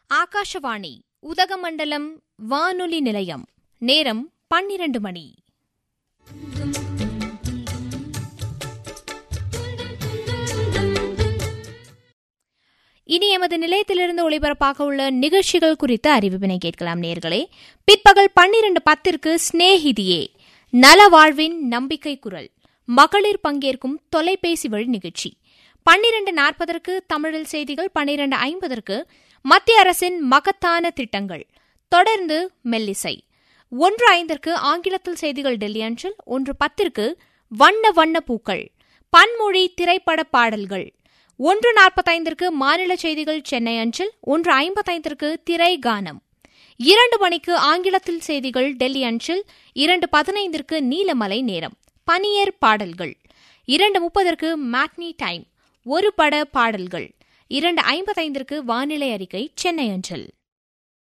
ஆகாஷவாணி உதகமண்டலம் வானொலி நிலையம் நேரம் பன்னிரண்டு மணி இனி எமது நிலையத்திலிருந்து ஒளிபரப்பாக உள்ள நிகழ்ச்சிகள் குறித்த அறிவிப்பினை கேட்கலாம் நேர்களே பிற்பகல் பன்னிரண்டு பத்திற்கு ஸ்நேகிதியே நல வாழ்வின் நம்பிக்கை குரல் மகளிர் பங்கேற்கும் தொலைபேசி வழி நிகழ்ச்சி பன்னிரண்டு நாற்பதற்கு தமிழில் செய்திகள் பன்னிரண்டு ஐம்பதற்கு மத்திய அரசின் மகத்தான திட்டங்கள் தொடர்ந்து மெல்லிசை ஒன்று ஐந்திற்கு ஆங்கிலத்தில் செய்திகள் டெல்லி அஞ்சல் ஒன்று பத்திற்கு வண்ண வண்ண பூக்கள் பன்மொழி திரைப்பட பாடல்கள் ஒன்று நாற்பத்தைந்திற்கு மாநில செய்திகள் சென்னை அஞ்சல் ஒன்று ஐம்பத்தைந்திற்கு திரை கானம் இரண்டு மணிக்கு ஆங்கிலத்தில் செய்திகள் டெல்லி அஞ்சல் இரண்டு பதினைந்திற்கு நீலமலை நேரம் பனியர் பாடல்கள் இரண்டு முப்பதற்கு மேட்னி டைம் ஒரு பட பாடல்கள் இரண்டு ஐம்பத்தைந்திற்கு வானிலை அறிக்கை சென்னை அஞ்சல்